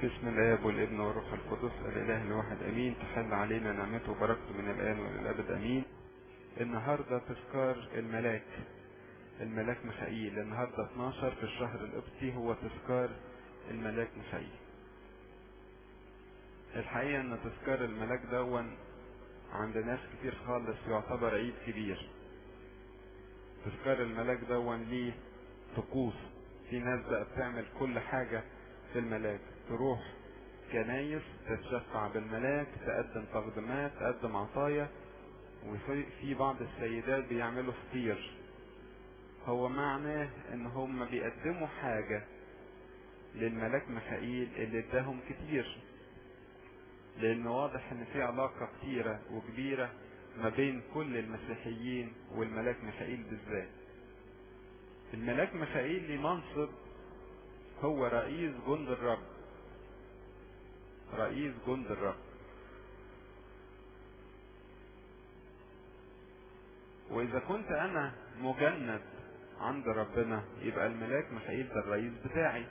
باسم الاب والابن والروح القدس الاله الواحد امين تحل علينا نعمته وبركته من الان والى الابد امين النهارده تذكار الملاك الملاك ميخائيل النهارده 12 في الشهر القبطي هو تذكار الملاك ميخائيل الحقيقه ان تذكار الملاك دون عند ناس كتير خالص يعتبر عيد كبير تذكار الملاك دون ليه طقوس في ناس بقى بتعمل كل حاجة في الملاك تروح كنايس تتشفع بالملاك تقدم تقدمات تقدم عطايا وفي بعض السيدات بيعملوا فطير هو معناه ان هم بيقدموا حاجة للملاك ميخائيل اللي اداهم كتير لان واضح ان في علاقة كتيرة وكبيرة ما بين كل المسيحيين والملاك ميخائيل بالذات الملاك ميخائيل ليه منصب هو رئيس جند الرب رئيس جند الرب واذا كنت انا مجند عند ربنا يبقى الملاك ميخائيل ده الرئيس بتاعي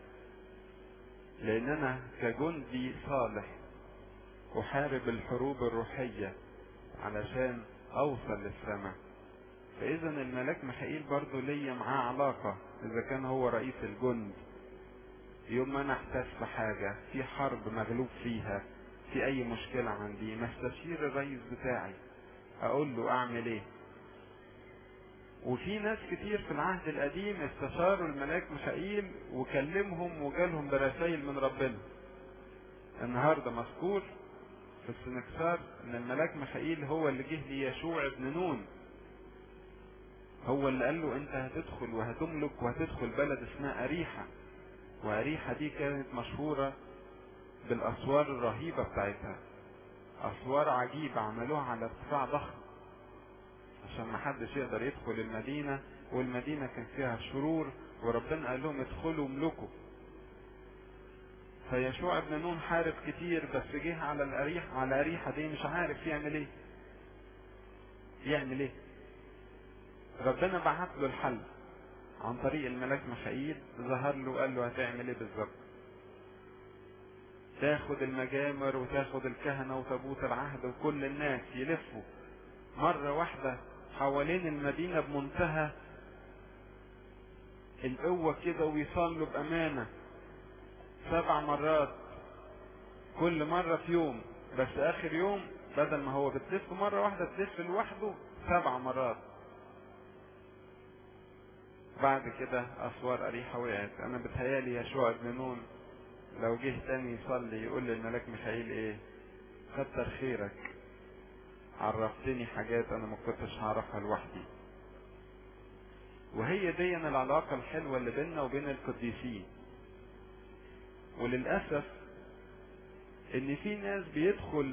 لان انا كجندي صالح احارب الحروب الروحية علشان اوصل للسماء فاذا الملاك ميخائيل برضه ليا معاه علاقة اذا كان هو رئيس الجند يوم ما انا احتاج في حاجة في حرب مغلوب فيها في اي مشكلة عندي ما استشير الرئيس بتاعي اقول له اعمل ايه وفي ناس كتير في العهد القديم استشاروا الملاك ميخائيل وكلمهم وجالهم برسائل من ربنا النهارده مذكور في السنكسار ان الملاك ميخائيل هو اللي جه ليشوع ابن نون هو اللي قال له انت هتدخل وهتملك وهتدخل بلد اسمها اريحة واريحة دي كانت مشهورة بالاسوار الرهيبة بتاعتها اسوار عجيبة عملوها على ارتفاع ضخم عشان ما حدش يقدر يدخل المدينة والمدينة كان فيها شرور وربنا قال لهم ادخلوا املكوا فيشوع ابن نون حارب كتير بس جه على الاريح على اريحة دي مش عارف يعمل ايه يعمل ايه ربنا بعت له الحل عن طريق الملاك ميخائيل ظهر له وقال له هتعمل ايه بالظبط تاخد المجامر وتاخد الكهنة وتابوت العهد وكل الناس يلفوا مرة واحدة حوالين المدينة بمنتهى القوة كده ويصلوا بأمانة سبع مرات كل مرة في يوم بس آخر يوم بدل ما هو بتلف مرة واحدة تلف لوحده سبع مرات بعد كده أسوار أريحة وقعت أنا بتهيالي يشوع بن نون لو جه تاني يصلي يقول للملاك ميخائيل إيه كتر خيرك عرفتني حاجات أنا ما كنتش هعرفها لوحدي وهي دي العلاقة الحلوة اللي بيننا وبين القديسين وللأسف إن في ناس بيدخل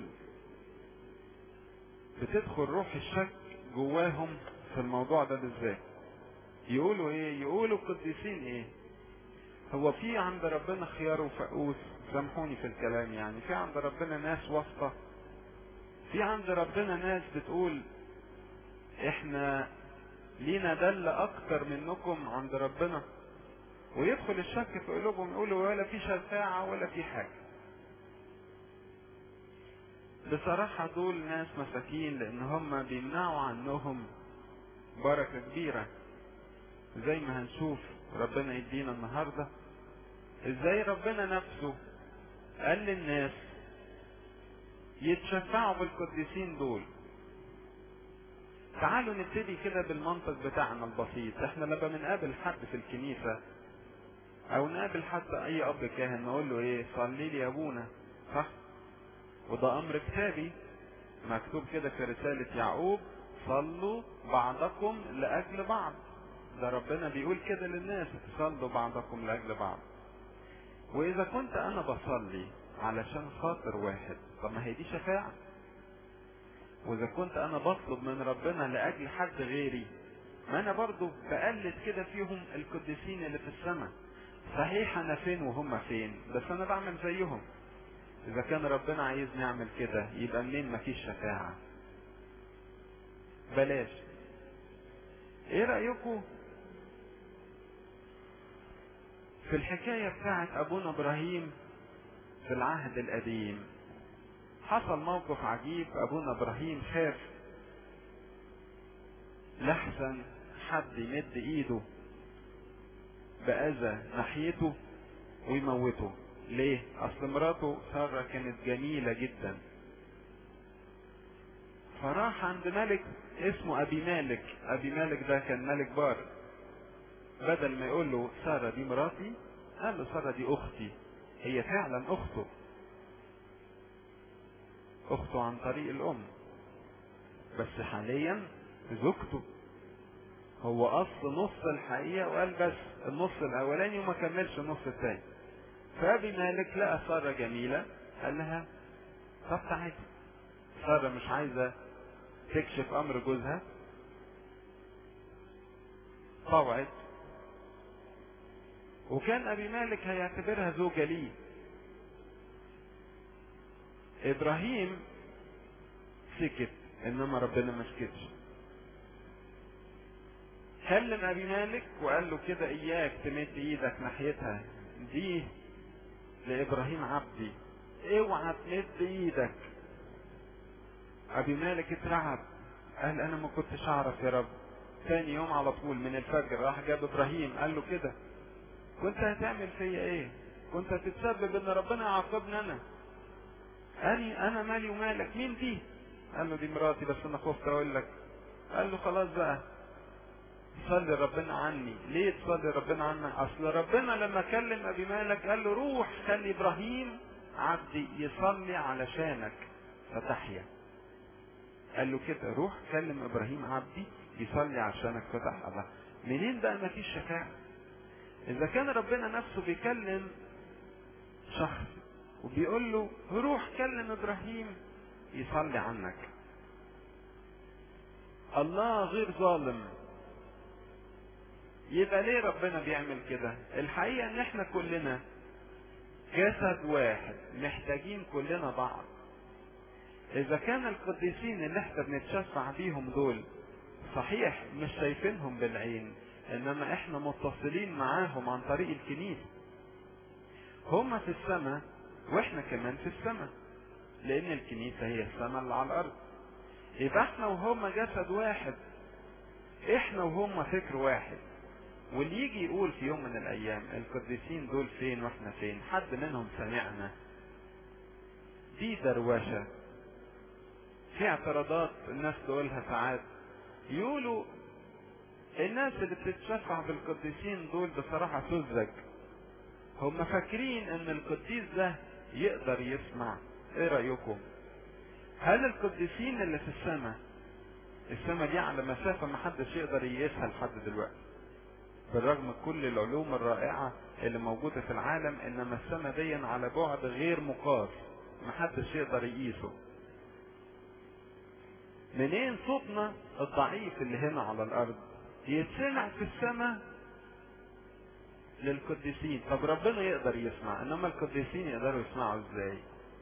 بتدخل روح الشك جواهم في الموضوع ده بالذات يقولوا ايه يقولوا القديسين ايه هو في عند ربنا خيار وفقوس سامحوني في الكلام يعني في عند ربنا ناس واسطة في عند ربنا ناس بتقول احنا لينا دل اكتر منكم عند ربنا ويدخل الشك في قلوبهم يقولوا ولا في شفاعة ولا في حاجة بصراحة دول ناس مساكين لان هم بيمنعوا عنهم بركة كبيرة زي ما هنشوف ربنا يدينا النهاردة ازاي ربنا نفسه قال للناس يتشفعوا بالقديسين دول تعالوا نبتدي كده بالمنطق بتاعنا البسيط احنا لما بنقابل حد في الكنيسة او نقابل حتى اي اب كاهن نقول له ايه صلي لي يا ابونا صح وده امر كتابي مكتوب كده في رسالة يعقوب صلوا بعضكم لاجل بعض ده ربنا بيقول كده للناس صلوا بعضكم لاجل بعض واذا كنت انا بصلي علشان خاطر واحد طب ما هي دي شفاعة واذا كنت انا بطلب من ربنا لاجل حد غيري ما انا برضو بقلد كده فيهم القديسين اللي في السماء صحيح انا فين وهم فين بس انا بعمل زيهم اذا كان ربنا عايزني اعمل كده يبقى منين مفيش شفاعة بلاش ايه رأيكم في الحكاية بتاعت ابونا ابراهيم في العهد القديم حصل موقف عجيب ابونا ابراهيم خاف لحسن حد يمد ايده باذى ناحيته ويموته ليه اصل مراته ساره كانت جميله جدا فراح عند ملك اسمه ابي مالك ابي مالك ده كان ملك بار بدل ما يقول له ساره دي مراتي قال له ساره دي اختي هي فعلا اخته اخته عن طريق الام بس حاليا زوجته هو اصل نص الحقيقه وقال بس النص الاولاني وما كملش النص الثاني فابي مالك لقى ساره جميله قال لها طب تعالي ساره مش عايزه تكشف امر جوزها طوعت وكان ابي مالك هيعتبرها زوجة ليه ابراهيم سكت انما ربنا ما سكتش كلم ابي مالك وقال له كده اياك تمد ايدك ناحيتها دي لابراهيم عبدي اوعى تمد ايدك ابي مالك اترعب قال انا ما كنتش اعرف يا رب ثاني يوم على طول من الفجر راح جاب ابراهيم قال له كده كنت هتعمل فيا ايه كنت هتتسبب ان ربنا يعاقبني انا اني انا مالي ومالك مين دي قال له دي مراتي بس انا خفت اقول لك قال له خلاص بقى صلي ربنا عني ليه تصلي ربنا عنك اصل ربنا لما كلم ابي مالك قال له روح خلي ابراهيم عبدي يصلي علشانك فتحيا قال له كده روح كلم ابراهيم عبدي يصلي عشانك فتح الله منين بقى ما فيش شفاعة اذا كان ربنا نفسه بيكلم شخص وبيقول له روح كلم ابراهيم يصلي عنك الله غير ظالم يبقى ليه ربنا بيعمل كده الحقيقة ان احنا كلنا جسد واحد محتاجين كلنا بعض اذا كان القديسين اللي احنا بنتشفع بيهم دول صحيح مش شايفينهم بالعين انما احنا متصلين معاهم عن طريق الكنيسة هما في السماء واحنا كمان في السماء لان الكنيسة هي السماء اللي على الارض يبقى احنا وهما جسد واحد احنا وهما فكر واحد واللي يجي يقول في يوم من الايام القديسين دول فين واحنا فين حد منهم سمعنا دي دروشه في اعتراضات الناس تقولها ساعات يقولوا الناس اللي بتتشفع بالقديسين دول بصراحة سذج هم فاكرين ان القديس ده يقدر يسمع ايه رأيكم هل القديسين اللي في السماء السماء دي على مسافة ما حدش يقدر يقيسها لحد دلوقتي بالرغم من كل العلوم الرائعة اللي موجودة في العالم انما السماء دي على بعد غير مقاس محدش يقدر يقيسه منين صوتنا الضعيف اللي هنا على الارض يتسمع في السماء للقديسين طب ربنا يقدر يسمع انما القديسين يقدروا يسمعوا ازاي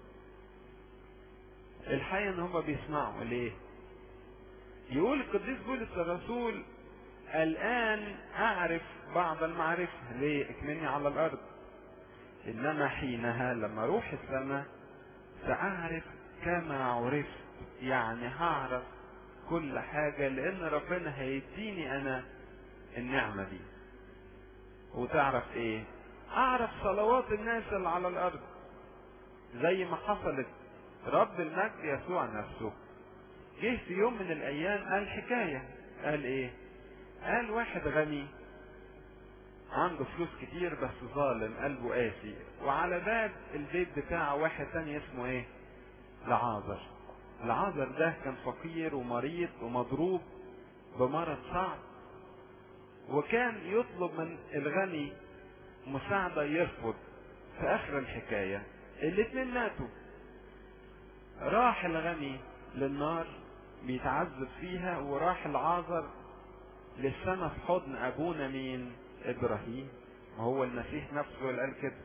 الحقيقة ان هم بيسمعوا ليه يقول القديس بولس الرسول الان اعرف بعض المعرفة ليه اكمني على الارض انما حينها لما اروح السماء ساعرف كما عرفت يعني هعرف كل حاجة لان ربنا هيديني انا النعمة دي وتعرف ايه اعرف صلوات الناس اللي على الارض زي ما حصلت رب المجد يسوع نفسه جه في يوم من الايام قال حكاية قال ايه قال واحد غني عنده فلوس كتير بس ظالم قلبه قاسي وعلى باب البيت بتاعه واحد تاني اسمه ايه لعازر العازر ده كان فقير ومريض ومضروب بمرض صعب وكان يطلب من الغني مساعدة يرفض في اخر الحكاية الاتنين ماتوا راح الغني للنار بيتعذب فيها وراح العازر للسماء في حضن ابونا مين ابراهيم وهو المسيح نفسه اللي قال كده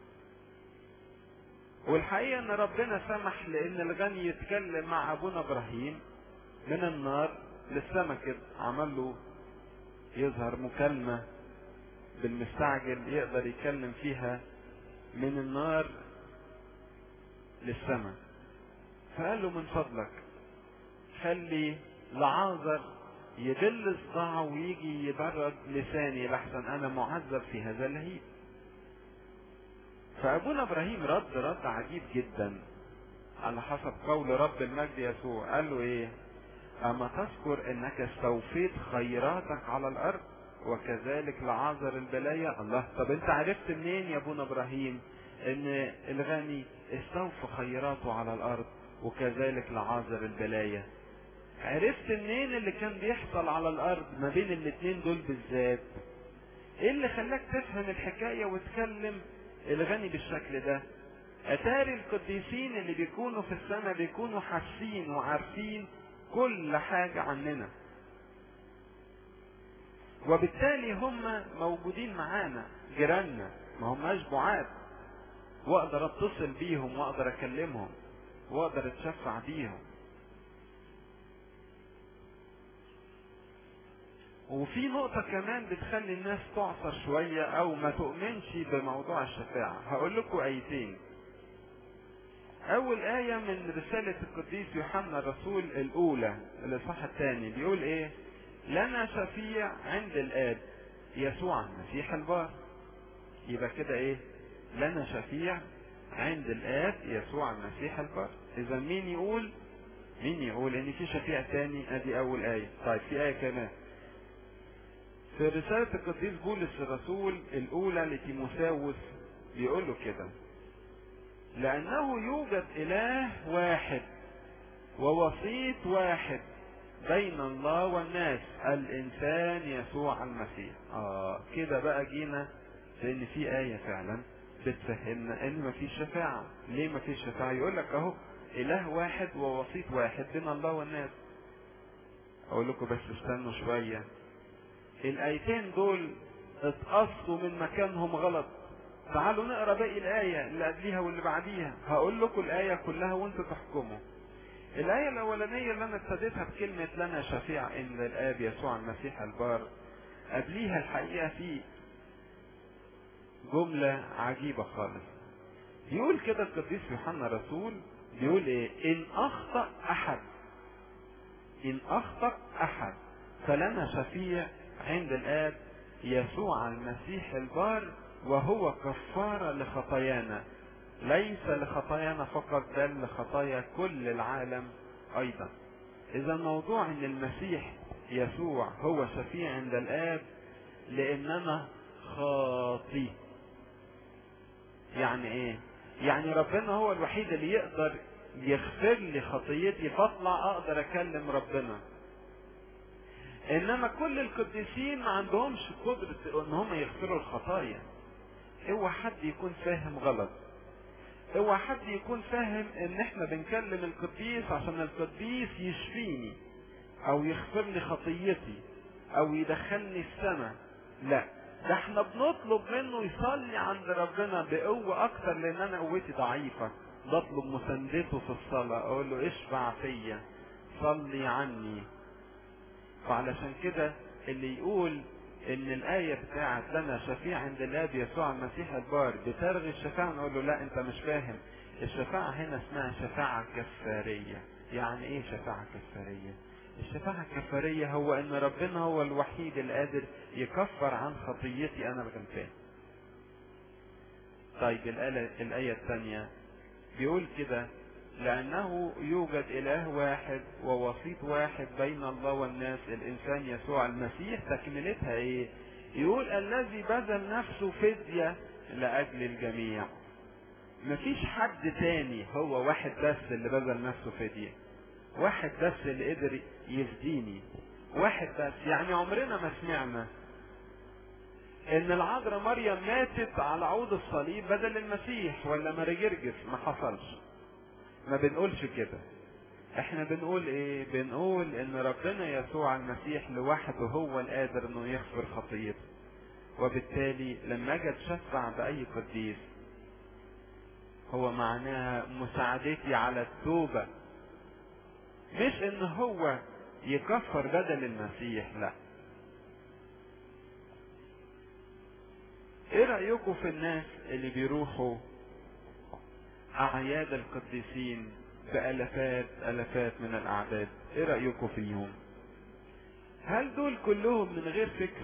والحقيقة ان ربنا سمح لان الغني يتكلم مع ابونا ابراهيم من النار للسماء كده عمل له يظهر مكالمة بالمستعجل يقدر يتكلم فيها من النار للسماء فقال له من فضلك خلي لعازر يدل صداعه ويجي يبرد لساني لحسن انا معذب في هذا اللهيب فابونا ابراهيم رد رد عجيب جدا على حسب قول رب المجد يسوع قال له ايه اما تذكر انك استوفيت خيراتك على الارض وكذلك لعازر البلايا الله طب انت عرفت منين يا ابونا ابراهيم ان الغني استوفى خيراته على الارض وكذلك لعازر البلايا عرفت منين اللي كان بيحصل على الارض ما بين الاتنين دول بالذات ايه اللي خلاك تفهم الحكاية وتكلم الغني بالشكل ده اتاري القديسين اللي بيكونوا في السماء بيكونوا حاسين وعارفين كل حاجة عننا وبالتالي هم موجودين معانا جيراننا ما هماش بعاد واقدر اتصل بيهم واقدر اكلمهم واقدر اتشفع بيهم وفي نقطة كمان بتخلي الناس تعصر شوية أو ما تؤمنش بموضوع الشفاعة هقول لكم آيتين أول آية من رسالة القديس يوحنا الرسول الأولى الإصحاح الثاني بيقول إيه؟ لنا شفيع عند الآب يسوع المسيح البار يبقى كده إيه؟ لنا شفيع عند الآب يسوع المسيح البار إذا مين يقول؟ مين يقول إن في شفيع تاني؟ أدي أول آية طيب في آية كمان في رسالة القديس بولس الرسول الأولى لتيموساوس بيقول له كده لأنه يوجد إله واحد ووسيط واحد بين الله والناس الإنسان يسوع المسيح آه كده بقى جينا لأن في آية فعلا بتفهمنا إن مفيش شفاعة ليه مفيش شفاعة يقول لك أهو إله واحد ووسيط واحد بين الله والناس أقول لكم بس استنوا شوية الآيتين دول اتقصوا من مكانهم غلط تعالوا نقرا باقي الآية اللي قبليها واللي بعديها هقول لكم الآية كلها وانتوا تحكموا الآية الأولانية اللي أنا ابتديتها بكلمة لنا شفيع إن الآب يسوع المسيح البار قبليها الحقيقة في جملة عجيبة خالص يقول كده القديس يوحنا رسول بيقول إيه إن أخطأ أحد إن أخطأ أحد فلنا شفيع عند الآب يسوع المسيح البار وهو كفارة لخطايانا ليس لخطايانا فقط بل لخطايا كل العالم أيضا إذا موضوع أن المسيح يسوع هو شفيع عند الآب لأننا خاطي يعني إيه؟ يعني ربنا هو الوحيد اللي يقدر يغفر لي خطيتي فاطلع أقدر أكلم ربنا انما كل القديسين ما عندهمش قدرة ان هم يغفروا الخطايا اوعى حد يكون فاهم غلط اوعى حد يكون فاهم ان احنا بنكلم القديس عشان القديس يشفيني او يغفر لي خطيتي او يدخلني السماء لا ده احنا بنطلب منه يصلي عند ربنا بقوة اكتر لان انا قوتي ضعيفة بطلب مساندته في الصلاة اقول له اشفع فيا صلي عني وعلشان كده اللي يقول ان الآية بتاعت لنا شفيع عند الآب يسوع المسيح البار بترغي الشفاعة نقول له لا انت مش فاهم الشفاعة هنا اسمها شفاعة كفارية يعني ايه شفاعة كفارية الشفاعة الكفارية هو ان ربنا هو الوحيد القادر يكفر عن خطيتي انا الغلطان طيب الآية, الآية الثانية بيقول كده لأنه يوجد إله واحد ووسيط واحد بين الله والناس الإنسان يسوع المسيح تكملتها إيه؟ يقول الذي بذل نفسه فدية لأجل الجميع. مفيش حد تاني هو واحد بس اللي بذل نفسه فدية. واحد بس اللي قدر يفديني. واحد بس يعني عمرنا ما سمعنا ان العذراء مريم ماتت على عود الصليب بدل المسيح ولا ماري جرجس ما حصلش ما بنقولش كده احنا بنقول ايه بنقول ان ربنا يسوع المسيح لوحده هو القادر انه يغفر خطيته وبالتالي لما اجي اتشفع باي قديس هو معناها مساعدتي على التوبة مش ان هو يكفر بدل المسيح لا ايه رأيكم في الناس اللي بيروحوا اعياد القديسين بالافات الافات من الاعداد ايه رايكم فيهم هل دول كلهم من غير فكر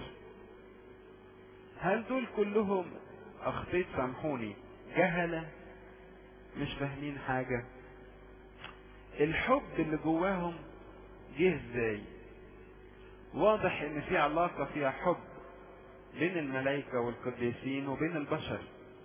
هل دول كلهم اخطيت سامحوني جهله مش فاهمين حاجه الحب اللي جواهم جه ازاي واضح ان في علاقه فيها حب بين الملائكه والقديسين وبين البشر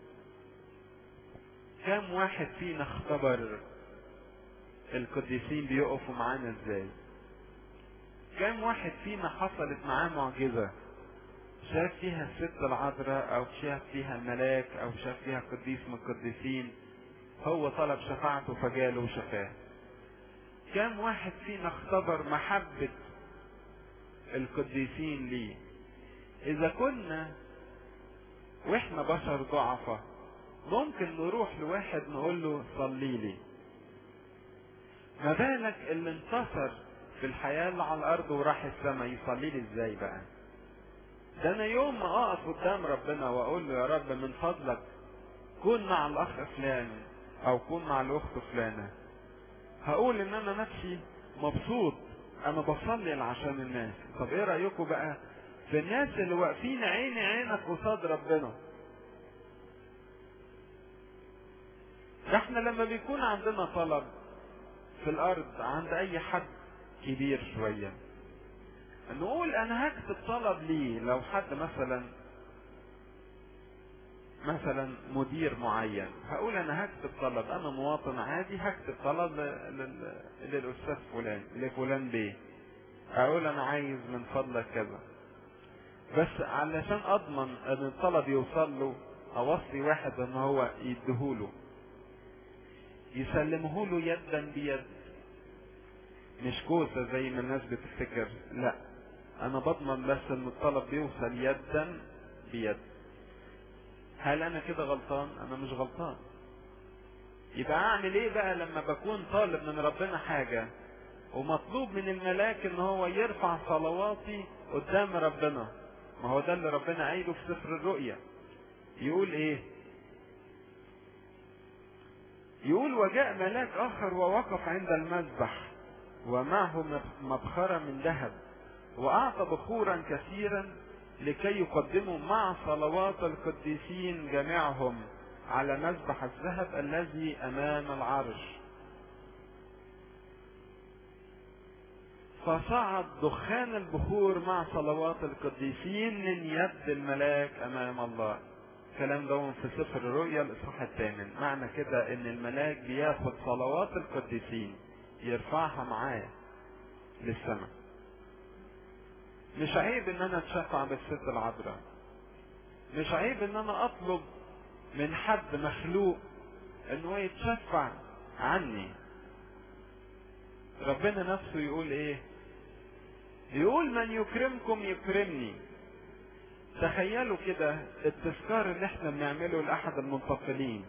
كم واحد فينا اختبر القديسين بيقفوا معانا ازاي كم واحد فينا حصلت معاه معجزة شاف فيها الست العذراء او شاف فيها الملاك او شاف فيها قديس من القديسين هو طلب شفاعته فجاله وشفاه كم واحد فينا اختبر محبة القديسين ليه اذا كنا واحنا بشر ضعفة ممكن نروح لواحد نقول له صلي لي ما بالك اللي انتصر في الحياة اللي على الارض وراح السماء يصلي لي ازاي بقى ده انا يوم ما اقف قدام ربنا واقول له يا رب من فضلك كن مع الاخ فلان او كن مع الاخت فلانة هقول ان انا نفسي مبسوط انا بصلي عشان الناس طب ايه رأيكم بقى في الناس اللي واقفين عيني عينك قصاد ربنا احنا لما بيكون عندنا طلب في الارض عند اي حد كبير شوية نقول انا هكتب طلب ليه لو حد مثلا مثلا مدير معين هقول انا هكتب طلب انا مواطن عادي هكتب طلب لل... للاستاذ فلان لفلان بيه اقول انا عايز من فضلك كذا بس علشان اضمن ان الطلب يوصل له اوصي واحد ان هو يديهوله يسلمه له يدا بيد مش كوسة زي ما الناس بتفتكر لا انا بضمن بس ان الطلب بيوصل يدا بيد هل انا كده غلطان انا مش غلطان يبقى اعمل ايه بقى لما بكون طالب من ربنا حاجة ومطلوب من الملاك ان هو يرفع صلواتي قدام ربنا ما هو ده اللي ربنا قايله في سفر الرؤيا يقول ايه يقول وجاء ملاك اخر ووقف عند المذبح ومعه مبخرة من ذهب واعطى بخورا كثيرا لكي يقدموا مع صلوات القديسين جميعهم على مذبح الذهب الذي امام العرش فصعد دخان البخور مع صلوات القديسين من يد الملاك امام الله الكلام ده في سفر الرؤيا الاصحاح الثامن معنى كده ان الملاك بياخد صلوات القديسين يرفعها معاه للسماء مش عيب ان انا اتشفع بالست العذراء مش عيب ان انا اطلب من حد مخلوق ان هو يتشفع عني ربنا نفسه يقول ايه يقول من يكرمكم يكرمني تخيلوا كده التذكار اللي احنا بنعمله لاحد المنتقلين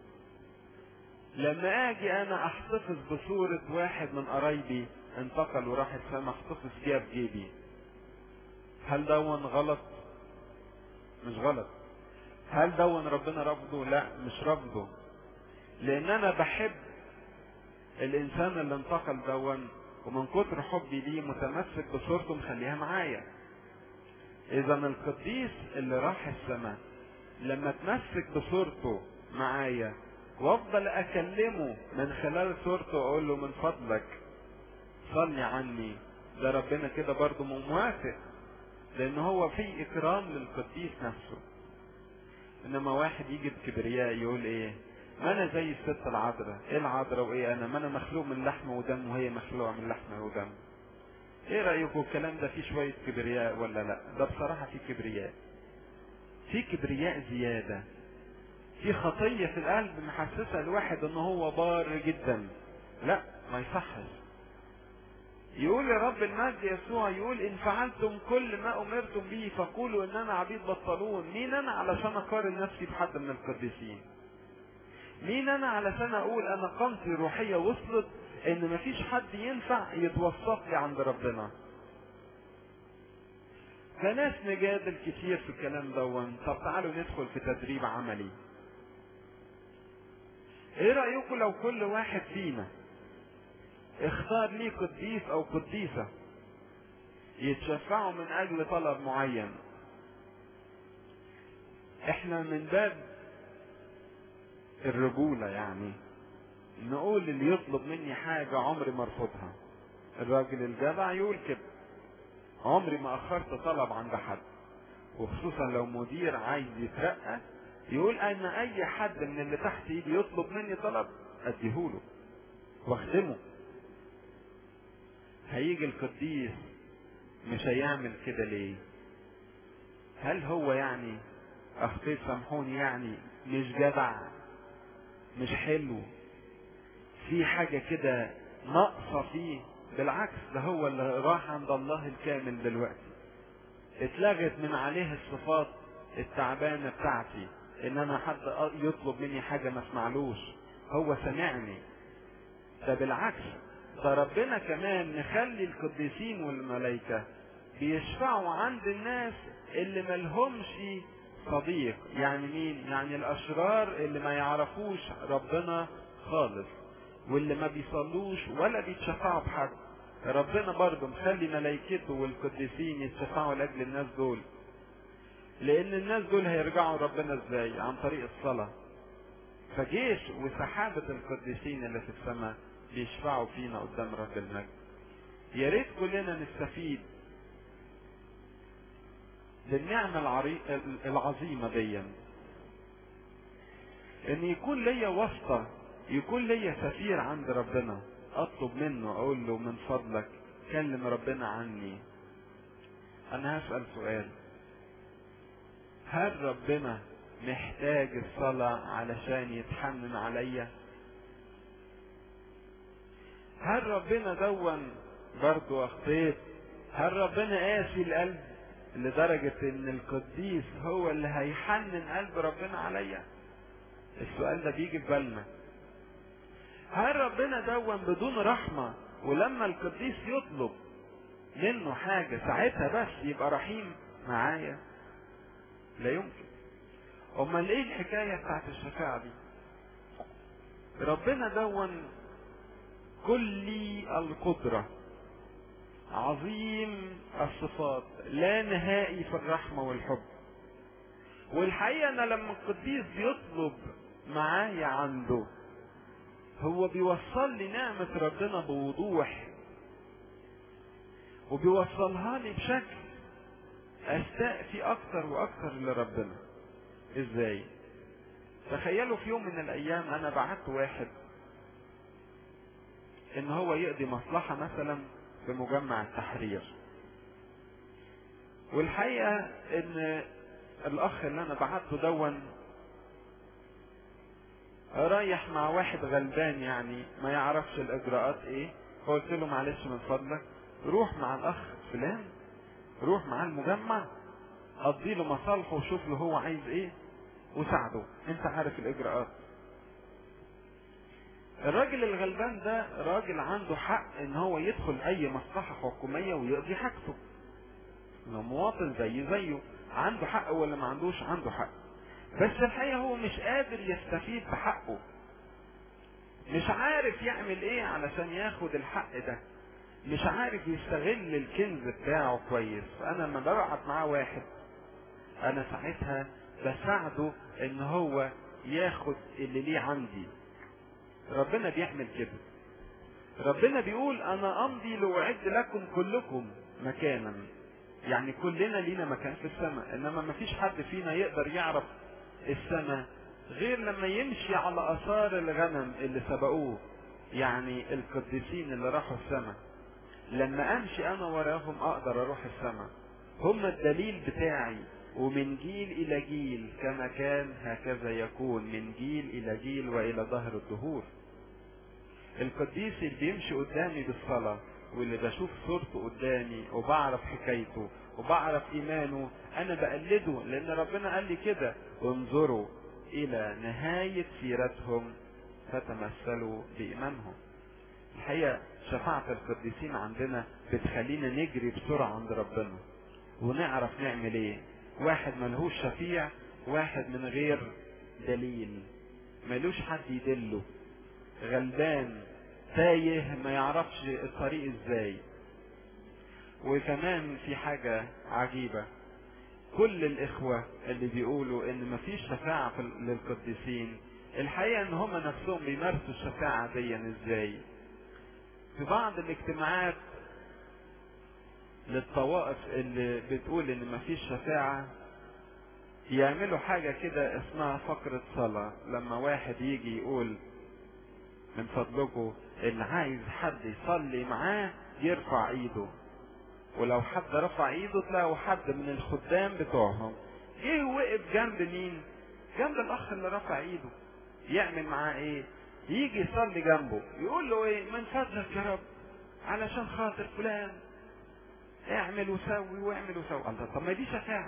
لما اجي انا احتفظ بصورة واحد من قرايبي انتقل وراح السما احتفظ فيها بجيبي هل دون غلط مش غلط هل دون ربنا رفضه لا مش رفضه لان انا بحب الانسان اللي انتقل دون ومن كتر حبي ليه متمسك بصورته مخليها معايا اذا القديس اللي راح السماء لما اتمسك بصورته معايا وافضل اكلمه من خلال صورته اقول له من فضلك صلي عني ده ربنا كده برضه موافق لان هو في اكرام للقديس نفسه انما واحد يجي بكبرياء يقول ايه ما انا زي الست العذراء ايه العذراء وايه انا ما انا مخلوق من لحم ودم وهي مخلوقه من لحم ودم ايه رايكم الكلام ده فيه شويه كبرياء ولا لا ده بصراحه فيه كبرياء في كبرياء زياده في خطيه في القلب محسسه الواحد ان هو بار جدا لا ما يصحش يقول يا رب المجد يسوع يقول ان فعلتم كل ما امرتم به فقولوا ان انا عبيد بطلون مين انا علشان اقارن نفسي بحد من القديسين مين انا علشان اقول انا قامتي الروحية وصلت ان مفيش حد ينفع يتوسط لي عند ربنا فناس نجادل كتير في الكلام دون طب تعالوا ندخل في تدريب عملي ايه رأيكم لو كل واحد فينا اختار ليه قديس او قديسة يتشفعوا من اجل طلب معين احنا من باب الرجولة يعني نقول اللي يطلب مني حاجة عمري ما ارفضها الراجل الجدع يقول كده عمري ما اخرت طلب عند حد وخصوصا لو مدير عايز يترقى يقول انا اي حد من اللي تحت ايدي يطلب مني طلب اديهوله واخدمه هيجي القديس مش هيعمل كده ليه هل هو يعني اخطيت سامحوني يعني مش جدع مش حلو في حاجة كده ناقصة فيه بالعكس ده هو اللي راح عند الله الكامل دلوقتي اتلغت من عليه الصفات التعبانة بتاعتي ان انا حد يطلب مني حاجة ما اسمعلوش هو سمعني ده بالعكس ده ربنا كمان نخلي القديسين والملائكة بيشفعوا عند الناس اللي ملهمش صديق يعني مين يعني الاشرار اللي ما يعرفوش ربنا خالص واللي ما بيصلوش ولا بيتشفعوا بحد ربنا برضه مخلي ملائكته والقديسين يتشفعوا لاجل الناس دول لان الناس دول هيرجعوا ربنا ازاي عن طريق الصلاة فجيش وسحابة القديسين اللي في السماء بيشفعوا فينا قدام رب المجد يا ريت كلنا نستفيد بالنعمة العري... العظيمة دي ان يكون ليا واسطة يكون ليا سفير عند ربنا اطلب منه اقول له من فضلك كلم ربنا عني انا هسأل سؤال هل ربنا محتاج الصلاة علشان يتحنن عليا هل ربنا دون برضو اخطيت هل ربنا قاسي القلب لدرجة ان القديس هو اللي هيحنن قلب ربنا عليا السؤال ده بيجي في بالنا هل ربنا دون بدون رحمة ولما القديس يطلب منه حاجة ساعتها بس يبقى رحيم معايا لا يمكن امال ايه الحكاية بتاعت الشفاعة دي ربنا دون كلي القدرة عظيم الصفات لا نهائي في الرحمة والحب والحقيقة انا لما القديس بيطلب معايا عنده هو بيوصل لي نعمة ربنا بوضوح وبيوصلها لي بشكل استأتي اكتر واكتر لربنا ازاي تخيلوا في يوم من الايام انا بعت واحد ان هو يقضي مصلحة مثلا في مجمع التحرير والحقيقة ان الاخ اللي انا بعته دون رايح مع واحد غلبان يعني ما يعرفش الاجراءات ايه فقلت له معلش من فضلك روح مع الاخ فلان روح معاه المجمع قضي له مصالحه وشوف له هو عايز ايه وساعده انت عارف الاجراءات الراجل الغلبان ده راجل عنده حق ان هو يدخل اي مصلحة حكومية ويقضي حاجته انه مواطن زي زيه عنده حق ولا ما عندوش عنده حق بس الحقيقة هو مش قادر يستفيد بحقه مش عارف يعمل ايه علشان ياخد الحق ده مش عارف يستغل الكنز بتاعه كويس فانا لما ببعت معاه واحد انا ساعتها بساعده ان هو ياخد اللي ليه عندي ربنا بيعمل كده ربنا بيقول انا امضي لاعد لكم كلكم مكانا يعني كلنا لينا مكان في السماء انما ما فيش حد فينا يقدر يعرف السماء غير لما يمشي على اثار الغنم اللي سبقوه يعني القديسين اللي راحوا السماء لما امشي انا وراهم اقدر اروح السماء هم الدليل بتاعي ومن جيل الى جيل كما كان هكذا يكون من جيل الى جيل والى ظهر الدهور القديس اللي بيمشي قدامي بالصلاة واللي بشوف صورته قدامي وبعرف حكايته وبعرف ايمانه انا بقلده لان ربنا قال لي كده انظروا الى نهاية سيرتهم فتمثلوا بايمانهم الحقيقة شفاعة القديسين عندنا بتخلينا نجري بسرعة عند ربنا ونعرف نعمل ايه واحد ملهوش شفيع واحد من غير دليل ملوش حد يدله غلبان تايه ما يعرفش الطريق ازاي وكمان في حاجة عجيبة كل الاخوة اللي بيقولوا ان مفيش شفاعة للقديسين الحقيقة ان هم نفسهم بيمارسوا الشفاعة دي ازاي في بعض الاجتماعات للطوائف اللي بتقول ان مفيش شفاعة يعملوا حاجة كده اسمها فقرة صلاة لما واحد يجي يقول من فضلكم اللي عايز حد يصلي معاه يرفع ايده ولو حد رفع ايده تلاقوا حد من الخدام بتوعهم جه وقف جنب مين جنب الاخ اللي رفع ايده يعمل معاه ايه يجي يصلي جنبه يقول له ايه من فضلك يا رب علشان خاطر فلان اعمل وسوي واعمل وسوي الله طب ما دي شفاعة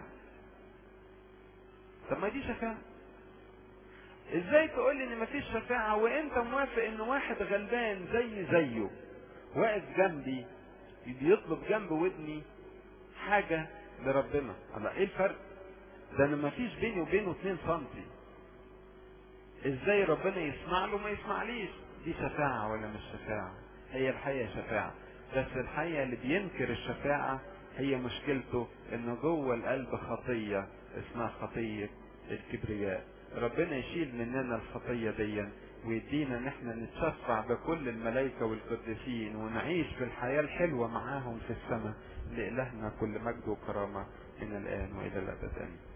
طب ما دي شفاعة ازاي تقول لي ان مفيش شفاعة وانت موافق ان واحد غلبان زي زيه واقف جنبي بيطلب جنب ودني حاجة لربنا الله ايه الفرق ده انا مفيش بيني وبينه 2 سنتي ازاي ربنا يسمع له ما يسمعليش دي شفاعة ولا مش شفاعة هي الحقيقة شفاعة بس الحقيقة اللي بينكر الشفاعة هي مشكلته ان جوه القلب خطية اسمها خطية الكبرياء ربنا يشيل مننا الخطية دي ويدينا ان احنا نتشفع بكل الملائكة والقديسين ونعيش في الحياة الحلوة معاهم في السماء لإلهنا كل مجد وكرامة من الآن وإلى الأبد آمين